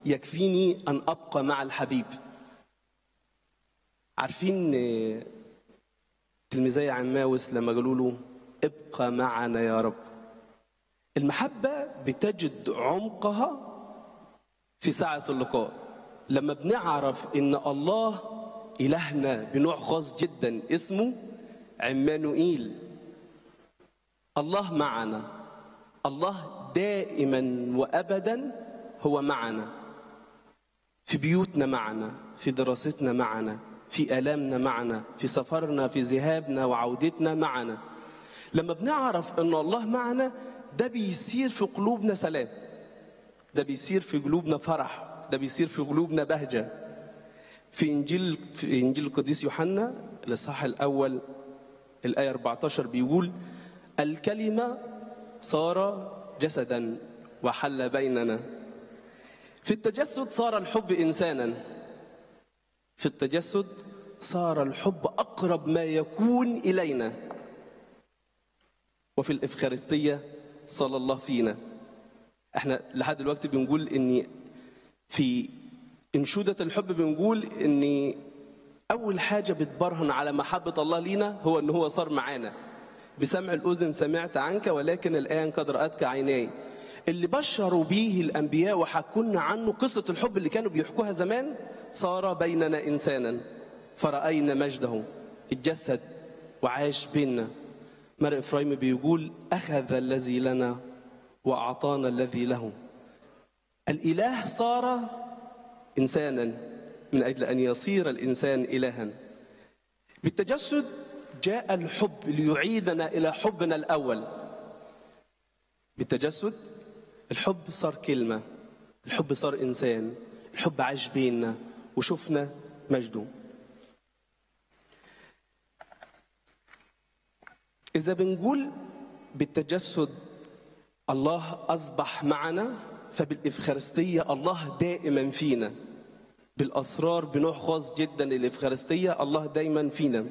يكفيني أن أبقى مع الحبيب عارفين آه، تلميذي عماوس لما قالوا له ابقى معنا يا رب المحبة بتجد عمقها في ساعة اللقاء لما بنعرف إن الله إلهنا بنوع خاص جدا اسمه عمانوئيل الله معنا الله دائما وأبدا هو معنا في بيوتنا معنا في دراستنا معنا في آلامنا معنا في سفرنا في ذهابنا وعودتنا معنا لما بنعرف ان الله معنا ده بيصير في قلوبنا سلام ده بيصير في قلوبنا فرح ده بيصير في قلوبنا بهجة في إنجيل في إنجيل القديس يوحنا الإصحاح الأول الآية 14 بيقول الكلمة صار جسدا وحل بيننا في التجسد صار الحب إنسانا في التجسد صار الحب أقرب ما يكون إلينا وفي الإفخارستية صلى الله فينا احنا لحد دلوقتي بنقول ان في انشودة الحب بنقول ان اول حاجة بتبرهن على محبة الله لينا هو ان هو صار معانا بسمع الاذن سمعت عنك ولكن الان قد رأتك عيناي اللي بشروا به الانبياء وحكونا عنه قصة الحب اللي كانوا بيحكوها زمان صار بيننا انسانا فرأينا مجده اتجسد وعاش بيننا مر إفرايم بيقول أخذ الذي لنا وأعطانا الذي له الإله صار إنسانا من أجل أن يصير الإنسان إلها بالتجسد جاء الحب ليعيدنا إلى حبنا الأول بالتجسد الحب صار كلمة الحب صار إنسان الحب عاش بيننا وشفنا مجده إذا بنقول بالتجسد الله أصبح معنا فبالإفخارستية الله دائما فينا بالأسرار بنوع خاص جدا للإفخارستية الله دائما فينا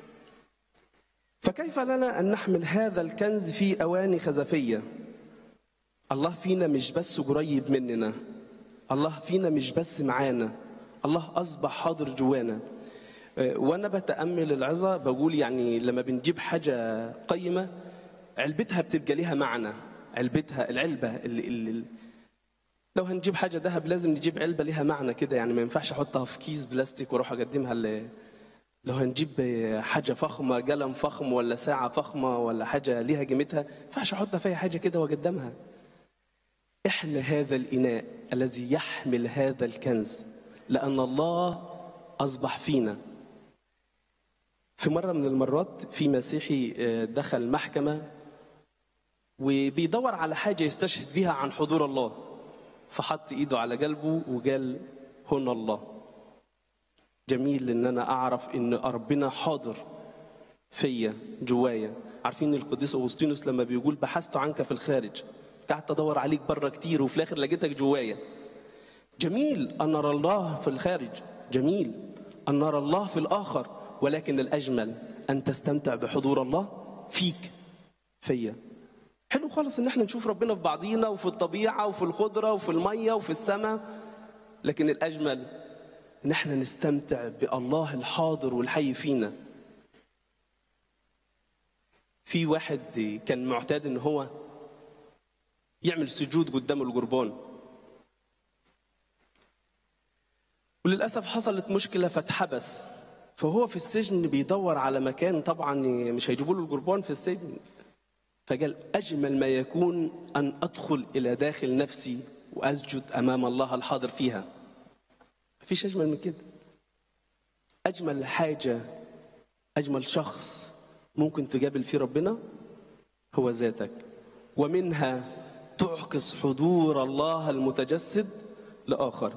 فكيف لنا أن نحمل هذا الكنز في أواني خزفية الله فينا مش بس قريب مننا الله فينا مش بس معانا الله أصبح حاضر جوانا وانا بتامل العظه بقول يعني لما بنجيب حاجه قيمه علبتها بتبقى ليها معنى علبتها العلبه اللي, اللي لو هنجيب حاجه ذهب لازم نجيب علبه ليها معنى كده يعني ما ينفعش احطها في كيس بلاستيك واروح اقدمها ل... لو هنجيب حاجه فخمه قلم فخم ولا ساعه فخمه ولا حاجه ليها قيمتها ما ينفعش احطها فيها حاجه كده واقدمها احنا هذا الاناء الذي يحمل هذا الكنز لان الله اصبح فينا في مرة من المرات في مسيحي دخل محكمة وبيدور على حاجة يستشهد بيها عن حضور الله فحط ايده على قلبه وقال هنا الله جميل ان انا اعرف ان ربنا حاضر فيا جوايا عارفين القديس اغسطينوس لما بيقول بحثت عنك في الخارج قعدت ادور عليك بره كتير وفي الاخر لقيتك جوايا جميل ان نرى الله في الخارج جميل ان نرى الله في الاخر ولكن الأجمل أن تستمتع بحضور الله فيك فيا حلو خالص ان احنا نشوف ربنا في بعضينا وفي الطبيعة وفي الخضرة وفي المية وفي السماء لكن الأجمل ان احنا نستمتع بالله الحاضر والحي فينا في واحد كان معتاد ان هو يعمل سجود قدام القربان وللأسف حصلت مشكلة فاتحبس فهو في السجن بيدور على مكان طبعا مش هيجيبوا له القربان في السجن فقال اجمل ما يكون ان ادخل الى داخل نفسي واسجد امام الله الحاضر فيها مفيش اجمل من كده اجمل حاجه اجمل شخص ممكن تقابل فيه ربنا هو ذاتك ومنها تعكس حضور الله المتجسد لاخر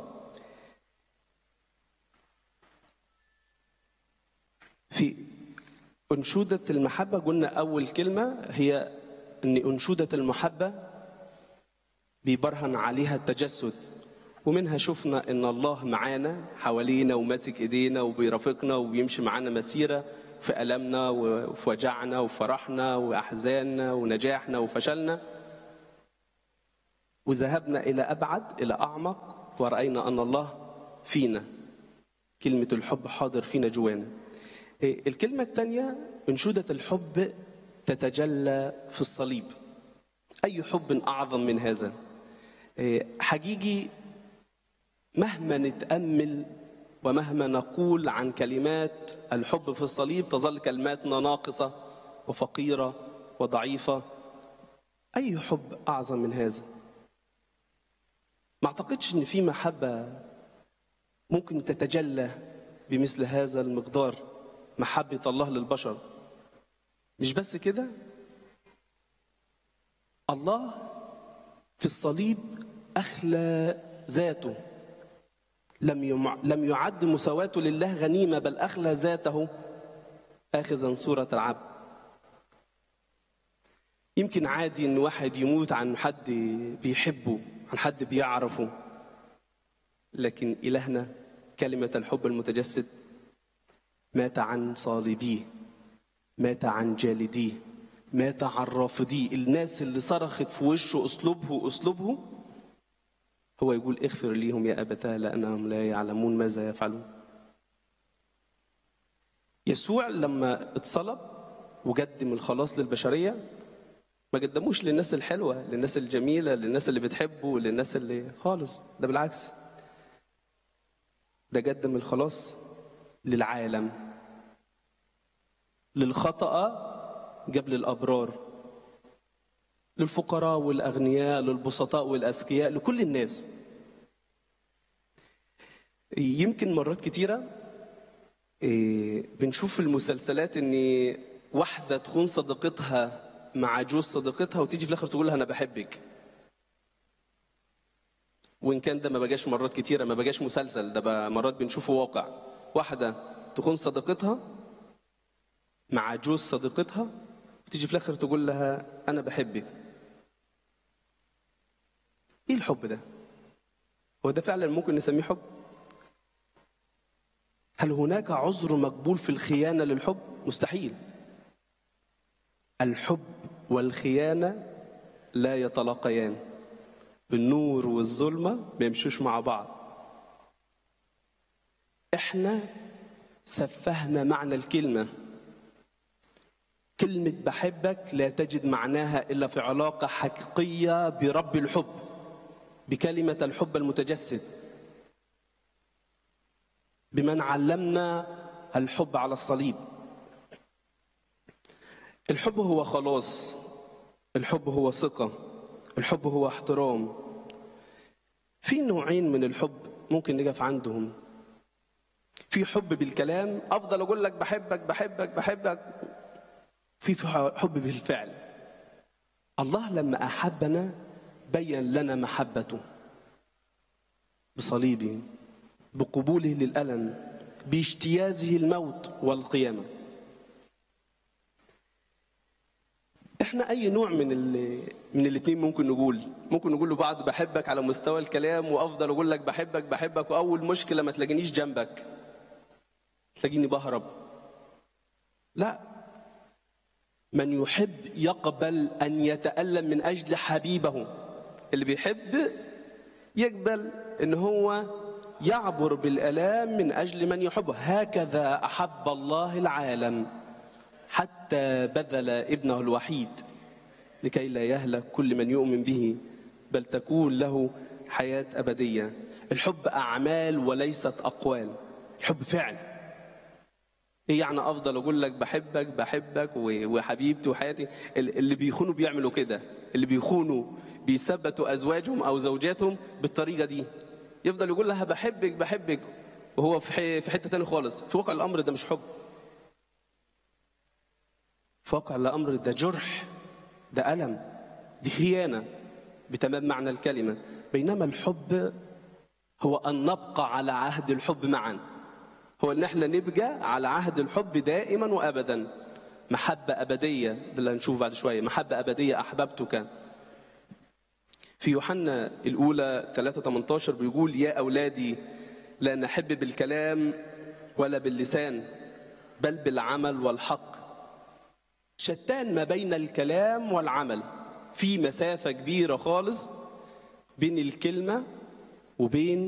في أنشودة المحبة قلنا أول كلمة هي أن أنشودة المحبة بيبرهن عليها التجسد ومنها شفنا أن الله معانا حوالينا وماسك إيدينا وبيرافقنا وبيمشي معانا مسيرة في ألمنا وفي وجعنا وفرحنا وأحزاننا ونجاحنا وفشلنا وذهبنا إلى أبعد إلى أعمق ورأينا أن الله فينا كلمة الحب حاضر فينا جوانا إيه، الكلمة الثانية أنشودة الحب تتجلى في الصليب أي حب أعظم من هذا إيه، حقيقي مهما نتأمل ومهما نقول عن كلمات الحب في الصليب تظل كلماتنا ناقصة وفقيرة وضعيفة أي حب أعظم من هذا ما أعتقدش إن في محبة ممكن تتجلى بمثل هذا المقدار محبة الله للبشر مش بس كده الله في الصليب أخلى ذاته لم يمع... لم يعد مساواته لله غنيمة بل أخلى ذاته آخذا صورة العبد يمكن عادي إن واحد يموت عن حد بيحبه عن حد بيعرفه لكن إلهنا كلمة الحب المتجسد مات عن صالبيه مات عن جالديه مات عن رافضيه الناس اللي صرخت في وشه اسلوبه اسلوبه هو يقول اغفر ليهم يا ابتاه لانهم لا يعلمون ماذا يفعلون يسوع لما اتصلب وقدم الخلاص للبشريه ما قدموش للناس الحلوه للناس الجميله للناس اللي بتحبه للناس اللي خالص ده بالعكس ده قدم الخلاص للعالم للخطأ قبل الأبرار للفقراء والأغنياء للبسطاء والأذكياء لكل الناس يمكن مرات كتيرة إيه، بنشوف في المسلسلات ان واحدة تخون صديقتها مع جوز صديقتها وتيجي في الآخر تقول لها أنا بحبك وإن كان ده ما بقاش مرات كتيرة ما بقاش مسلسل ده بقى مرات بنشوفه واقع واحدة تخون صديقتها مع جوز صديقتها وتيجي في الآخر تقول لها أنا بحبك إيه الحب ده؟ هو ده فعلا ممكن نسميه حب؟ هل هناك عذر مقبول في الخيانة للحب؟ مستحيل الحب والخيانة لا يتلاقيان النور والظلمة ما يمشوش مع بعض احنا سفهنا معنى الكلمة كلمة بحبك لا تجد معناها إلا في علاقة حقيقية برب الحب بكلمة الحب المتجسد بمن علمنا الحب على الصليب الحب هو خلاص الحب هو ثقة الحب هو احترام في نوعين من الحب ممكن نقف عندهم في حب بالكلام افضل اقول لك بحبك بحبك بحبك في حب بالفعل الله لما احبنا بين لنا محبته بصليبه بقبوله للالم باجتيازه الموت والقيامه احنا اي نوع من ال... من الاثنين ممكن نقول ممكن نقول لبعض بحبك على مستوى الكلام وافضل اقول لك بحبك بحبك واول مشكله ما تلاقينيش جنبك تلاقيني بهرب لا من يحب يقبل ان يتالم من اجل حبيبه اللي بيحب يقبل ان هو يعبر بالالام من اجل من يحبه هكذا احب الله العالم حتى بذل ابنه الوحيد لكي لا يهلك كل من يؤمن به بل تكون له حياه ابديه الحب اعمال وليست اقوال الحب فعل ايه يعني افضل اقول لك بحبك بحبك وحبيبتي وحياتي اللي بيخونوا بيعملوا كده اللي بيخونوا بيثبتوا ازواجهم او زوجاتهم بالطريقه دي يفضل يقول لها بحبك بحبك وهو في في حته تاني خالص في واقع الامر ده مش حب في واقع الامر ده جرح ده الم دي خيانه بتمام معنى الكلمه بينما الحب هو ان نبقى على عهد الحب معا هو ان احنا نبقى على عهد الحب دائما وابدا محبه ابديه ده اللي هنشوف بعد شويه محبه ابديه احببتك في يوحنا الاولى 3 18 بيقول يا اولادي لا نحب بالكلام ولا باللسان بل بالعمل والحق شتان ما بين الكلام والعمل في مسافه كبيره خالص بين الكلمه وبين